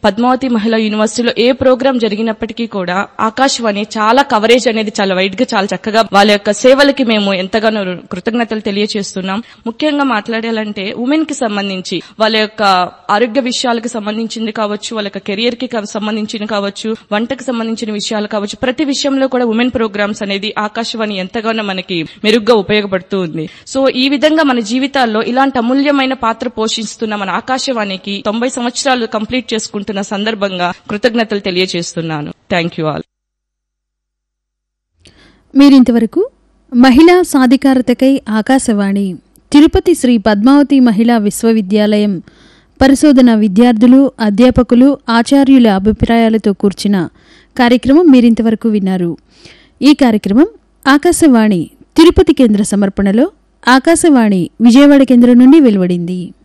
పద్మావతి మహిళా యూనివర్సిటీలో ఏ ప్రోగ్రామ్ జరిగినప్పటికీ కూడా ఆకాశవాణి చాలా కవరేజ్ అనేది చాలా వైడ్ గా చాలా చక్కగా వాళ్ళ యొక్క సేవలకి మేము ఎంతగానో కృతజ్ఞతలు తెలియజేస్తున్నాం ముఖ్యంగా మాట్లాడాలంటే ఉమెన్ కి సంబంధించి వాళ్ళ యొక్క ఆరోగ్య విషయాలకు సంబంధించింది కావచ్చు వాళ్ళ యొక్క కెరియర్ కి కా- సంబంధించింది కావచ్చు వంటకు సంబంధించిన విషయాలు కావచ్చు ప్రతి విషయంలో కూడా ఉమెన్ ప్రోగ్రామ్స్ అనేది ఆకాశవాణి ఎంతగానో మనకి మెరుగ్గా ఉపయోగపడుతూ ఉంది సో ఈ విధంగా మన జీవితాల్లో ఇలాంటి అమూల్యమైన పాత్ర పోషిస్తున్న మన ఆకాశవాణికి తొంభై సంవత్సరాలు కంప్లీట్ చేసుకుంటున్న సందర్భంగా కృతజ్ఞతలు తెలియజేస్తున్నాను థ్యాంక్ యూ ఆల్ మీరింతవరకు మహిళా సాధికారతకై ఆకాశవాణి తిరుపతి శ్రీ పద్మావతి మహిళా విశ్వవిద్యాలయం పరిశోధన విద్యార్థులు అధ్యాపకులు ఆచార్యుల అభిప్రాయాలతో కూర్చిన కార్యక్రమం మీరింతవరకు విన్నారు ఈ కార్యక్రమం ఆకాశవాణి తిరుపతి కేంద్ర సమర్పణలో ఆకాశవాణి విజయవాడ కేంద్రం నుండి వెలువడింది